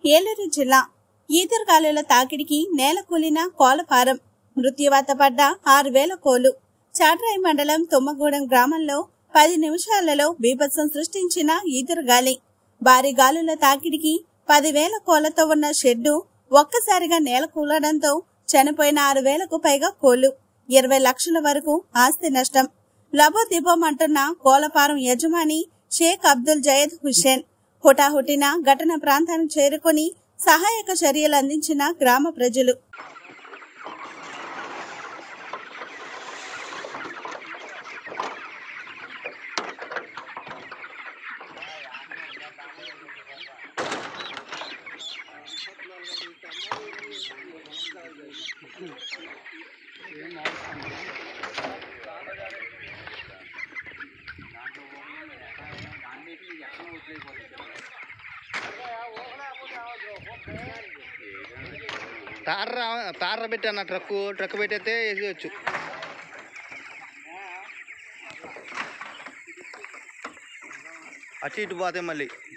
ఏలూరు జిల్లా ఈదురుగాలుల తాకిడికి నేల కూలిన కోలఫారం మృత్యువాత పడ్డ ఆరు వేల కోలు చాట్రాయి మండలం తుమ్మగూడెం గ్రామంలో పది నిమిషాలలో బీభత్సం సృష్టించిన ఈదురుగాలి భారీ గాలుల తాకిడికి పదివేల కోలతో ఉన్న షెడ్డు ఒక్కసారిగా నేల కూలడంతో చనిపోయిన ఆరు వేలకు పైగా కోళ్లు ఇరవై లక్షల వరకు ఆస్తి నష్టం లబోదిబోం అంటున్న కోలఫారం యజమాని షేక్ అబ్దుల్ జయద్ హుస్సేన్ హుటాహుటిన ఘటన ప్రాంతానికి చేరుకుని సహాయక చర్యలు అందించిన గ్రామ ప్రజలు తార తార పెట్టి అన్న ట్రక్ ట్రక్ పెట్టయితే వేసేయచ్చు అటు ఇటు పోతే మళ్ళీ